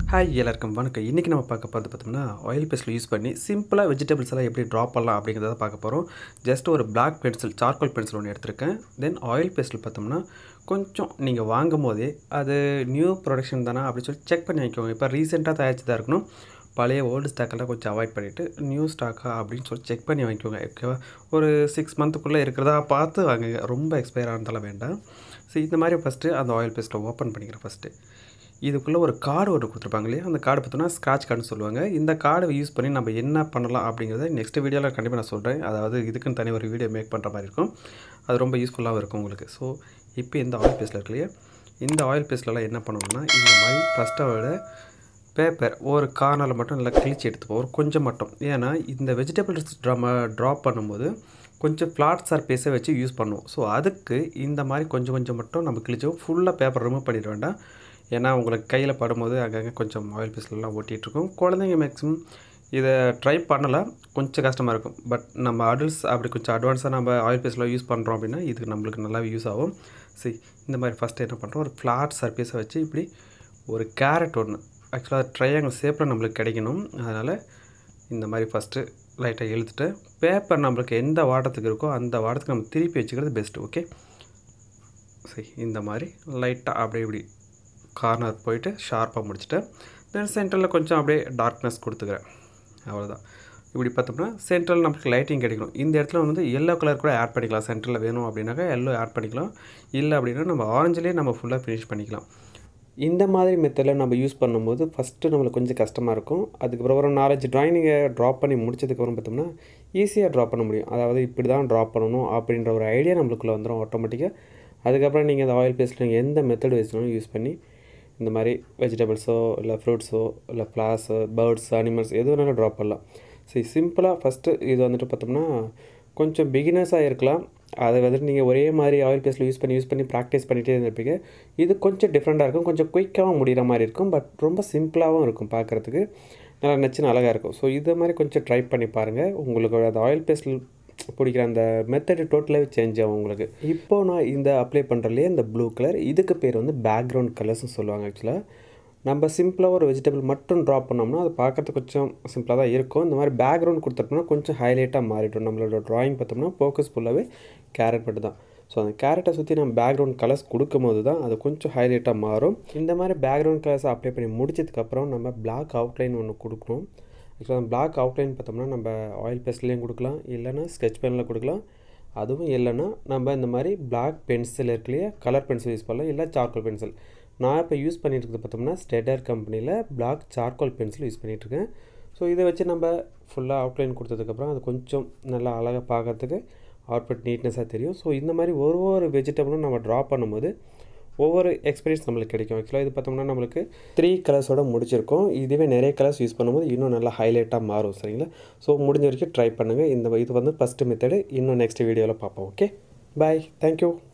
hi எல்லாருக்கும் வணக்கம் இன்றைக்கி நம்ம பார்க்க போகிறது பார்த்தோம்னா ஆயில் பேஸ்ட்டில் யூஸ் பண்ணி சிம்பிளாக வெஜிடபிள்ஸ் எல்லாம் எப்படி ட்ரா பண்ணலாம் அப்படிங்கிறத பார்க்க போகிறோம் ஜஸ்ட் ஒரு பிளாக் பென்சில் சார்கோல் பென்சில் ஒன்று எடுத்திருக்கேன் தென் ஆயில் பேஸ்ட்டில் பார்த்தோம்னா கொஞ்சம் நீங்கள் வாங்கும் போதே அது நியூ ப்ரொடக்ஷன் தானே அப்படின்னு சொல்லி செக் பண்ணி வைக்கோங்க இப்போ ரீசெண்டாக தயாரிச்சதாக இருக்கணும் பழைய ஓல்டு ஸ்டாக்கெல்லாம் கொஞ்சம் அவாய்ட் பண்ணிவிட்டு நியூ ஸ்டாக்கா அப்படின்னு சொல்லி செக் பண்ணி வாங்கிக்கோங்க ஓகேவா ஒரு சிக்ஸ் மந்த்துக்குள்ளே இருக்கிறதா பார்த்து வாங்குங்க ரொம்ப எக்ஸ்பயர் ஆனதால வேண்டாம் ஸோ இந்த மாதிரி ஃபஸ்ட்டு அந்த ஆயில் பேஸ்ட்டை ஓப்பன் பண்ணிக்கிறேன் ஃபஸ்ட்டு இதுக்குள்ளே ஒரு கார்டு ஒன்று கொடுத்துருப்பாங்க இல்லையா அந்த கார்டு பார்த்தோன்னா ஸ்க்ராட்ச் கார்டுன்னு சொல்லுவாங்க இந்த கார்டை யூஸ் பண்ணி நம்ம என்ன பண்ணலாம் அப்படிங்கிறத நெக்ஸ்ட் வீடியோவில் கண்டிப்பாக நான் சொல்கிறேன் அதாவது இதுக்குன்னு தனி ஒரு வீடியோ மேக் பண்ணுற மாதிரி இருக்கும் அது ரொம்ப யூஸ்ஃபுல்லாகவும் இருக்கும் உங்களுக்கு ஸோ இப்போ இந்த ஆயில் பேஸ்ட்டில் இருக்கு இல்லையா இந்த ஆயில் பேஸ்ட்லலாம் என்ன பண்ணணும்னா இந்த மாதிரி ஃபஸ்ட்டோட பேப்பர் ஒரு கார்னரில் மட்டும் நல்லா கிழிச்சு எடுத்துப்போம் ஒரு கொஞ்சம் மட்டும் ஏன்னா இந்த வெஜிடபிள்ஸ் ட்ராம ட்ராப் பண்ணும்போது கொஞ்சம் ஃப்ளாட் சர்ஃபேஸை வச்சு யூஸ் பண்ணுவோம் ஸோ அதுக்கு இந்த மாதிரி கொஞ்சம் கொஞ்சம் மட்டும் நம்ம கிழிச்சோம் ஃபுல்லாக பேப்பர் ரிமூவ் பண்ணிட வேண்டாம் ஏன்னா உங்களுக்கு கையில் படும்போது அங்கங்கே கொஞ்சம் ஆயில் பீஸ்லாம் ஒட்டிகிட்ருக்கும் குழந்தைங்க மேக்ஸிமம் இதை ட்ரை பண்ணலாம் கொஞ்சம் கஷ்டமாக இருக்கும் பட் நம்ம அடல்ட்ஸ் அப்படி கொஞ்சம் அட்வான்ஸாக நம்ம ஆயில் பேஸ்ட்லாம் யூஸ் பண்ணுறோம் அப்படின்னா இதுக்கு நம்மளுக்கு நல்லாவே யூஸ் ஆகும் சரி இந்த மாதிரி ஃபஸ்ட்டு என்ன பண்ணுறோம் ஒரு ஃப்ளாட் சர்ஃபேஸை வச்சு இப்படி ஒரு கேரட் ஒன்று ஆக்சுவலாக ட்ரையாங்கிள் ஷேப்பில் நம்மளுக்கு கிடைக்கணும் அதனால் இந்த மாதிரி ஃபஸ்ட்டு லைட்டாக இழுத்துட்டு பேப்பர் நம்மளுக்கு எந்த வாட்டத்துக்கு இருக்கோ அந்த வாட்டத்துக்கு நம்ம திருப்பி வச்சுக்கிறது பெஸ்ட்டு ஓகே சரி இந்த மாதிரி லைட்டாக அப்படியே இப்படி கார்னர் போயிட்டு ஷார்ப்பாக முடிச்சுட்டேன் தென் சென்டரில் கொஞ்சம் அப்படியே டார்க்னஸ் கொடுத்துக்கிறேன் அவ்வளோதான் இப்படி பார்த்தோம்னா சென்ட்ரல் நமக்கு லைட்டிங் கிடைக்கணும் இந்த இடத்துல வந்து எல்லோ கலர் கூட ஆட் பண்ணிக்கலாம் சென்டரில் வேணும் அப்படின்னாக்கா எல்லோ ஆட் பண்ணிக்கலாம் இல்லை அப்படின்னா நம்ம ஆரஞ்சிலே நம்ம ஃபுல்லாக ஃபினிஷ் பண்ணிக்கலாம் இந்த மாதிரி மெத்தடில் நம்ம யூஸ் பண்ணும்போது ஃபஸ்ட்டு நம்மளுக்கு கொஞ்சம் கஷ்டமாக இருக்கும் அதுக்கப்புறம் ஒரு நாலஞ்சு ட்ராயிங்கை ட்ராப் பண்ணி முடிச்சதுக்கப்புறம் பார்த்தோம்னா ஈஸியாக ட்ராப் பண்ண முடியும் அதாவது இப்படி தான் ட்ராப் பண்ணணும் அப்படின்ற ஒரு ஐடியா நம்மளுக்குள்ளே வந்துடும் ஆட்டோமேட்டிக்காக அதுக்கப்புறம் நீங்கள் அந்த ஆயில் பேஸ்ட்டில் நீங்கள் எந்த மெத்தட் வச்சுனாலும் யூஸ் பண்ணி இந்த மாதிரி வெஜிடபிள்ஸோ இல்லை ஃப்ரூட்ஸோ இல்லை ஃப்ளார்ஸு பேர்ட்ஸ் அனிமல்ஸ் எது வேணாலும் ட்ராப் பண்ணலாம் சரி சிம்பிளாக ஃபஸ்ட்டு இது வந்துட்டு பார்த்தோம்னா கொஞ்சம் பிகினர்ஸாக இருக்கலாம் அதை வந்துட்டு நீங்கள் ஒரே மாதிரி ஆயில் பேஸ்ட்டில் யூஸ் பண்ணி யூஸ் பண்ணி ப்ராக்டிஸ் பண்ணிகிட்டே இருந்திருப்பீங்க இது கொஞ்சம் டிஃப்ரெண்ட்டாக இருக்கும் கொஞ்சம் குயிக்காகவும் முடிகிற மாதிரி இருக்கும் பட் ரொம்ப சிம்பிளாகவும் இருக்கும் பார்க்குறதுக்கு நல்லா நச்சுன்னு அழகாக இருக்கும் ஸோ இது மாதிரி கொஞ்சம் ட்ரை பண்ணி பாருங்கள் உங்களுக்கு அந்த ஆயில் பேஸ்ட்டில் பிடிக்கிற அந்த மெத்தடு டோட்டலாகவே சேஞ்ச் ஆகும் உங்களுக்கு இப்போது நான் இந்த அப்ளை பண்ணுறதுலேயே இந்த ப்ளூ கலர் இதுக்கு பேர் வந்து பேக்ரவுண்ட் கலர்ஸ்னு சொல்லுவாங்க ஆக்சுவலாக நம்ம சிம்பிளாக ஒரு வெஜிடபிள் மட்டும் ட்ரா பண்ணோம்னா அது பார்க்குறதுக்கு கொஞ்சம் சிம்பிளாக தான் இருக்கும் இந்த மாதிரி பேக்ரவுண்ட் கொடுத்துட்டோம்னா கொஞ்சம் ஹைலைட்டாக மாறிடும் நம்மளோட ட்ராயிங் பார்த்தோம்னா ஃபோக்கஸ் ஃபுல்லாகவே கேரட் மட்டும் தான் ஸோ அந்த கேரட்டை சுற்றி நம்ம பேக்ரவுண்ட் கலர்ஸ் கொடுக்கும்போது தான் அது கொஞ்சம் ஹைலைட்டாக மாறும் இந்த மாதிரி பேக்ரவுண்ட் கலர்ஸை அப்ளை பண்ணி முடிச்சதுக்கப்புறம் நம்ம பிளாக் அவுட்லைன் ஒன்று கொடுக்கணும் ஆக்சுவலாக பிளாக் அவுட்லைன் பார்த்தோம்னா நம்ம ஆயில் பெஸ்ட்லேயும் கொடுக்கலாம் இல்லைன்னா ஸ்கெச் பெனில் கொடுக்கலாம் அதுவும் இல்லைன்னா நம்ம இந்த மாதிரி பிளாக் பென்சில் இருக்கு இல்லையா கலர் பென்சில் யூஸ் பண்ணலாம் இல்லை சார்கோல் பென்சில் நான் இப்போ யூஸ் பண்ணிட்டு பார்த்தோம்னா ஸ்டெடர் கம்பெனியில் பிளாக் சார்கோல் பென்சில் யூஸ் பண்ணிகிட்ருக்கேன் ஸோ இதை வச்சு நம்ம ஃபுல்லாக அவுட்லைன் கொடுத்ததுக்கப்புறம் அது கொஞ்சம் நல்லா அழகாக பார்க்கறதுக்கு அவுட்புட் நீட்னஸாக தெரியும் ஸோ இந்த மாதிரி ஒரு ஒரு வெஜிடபிளும் நம்ம ட்ரா பண்ணும்போது ஒவ்வொரு எக்ஸ்பீரியன்ஸ் நம்மளுக்கு கிடைக்கும் ஆக்சுவலாக இது பார்த்தோம்னா நம்மளுக்கு த்ரீ கலர்ஸோட முடிச்சிருக்கோம் இதுவே நிறைய கலர்ஸ் யூஸ் பண்ணும்போது இன்னும் நல்லா ஹைலைட்டாக மாறும் சரிங்களா ஸோ முடிஞ்ச வரைக்கும் ட்ரை பண்ணுங்கள் இந்த இது வந்து ஃபஸ்ட்டு மெத்தடு இன்னும் நெக்ஸ்ட் வீடியோவில் பார்ப்போம் ஓகே பாய் தேங்க்யூ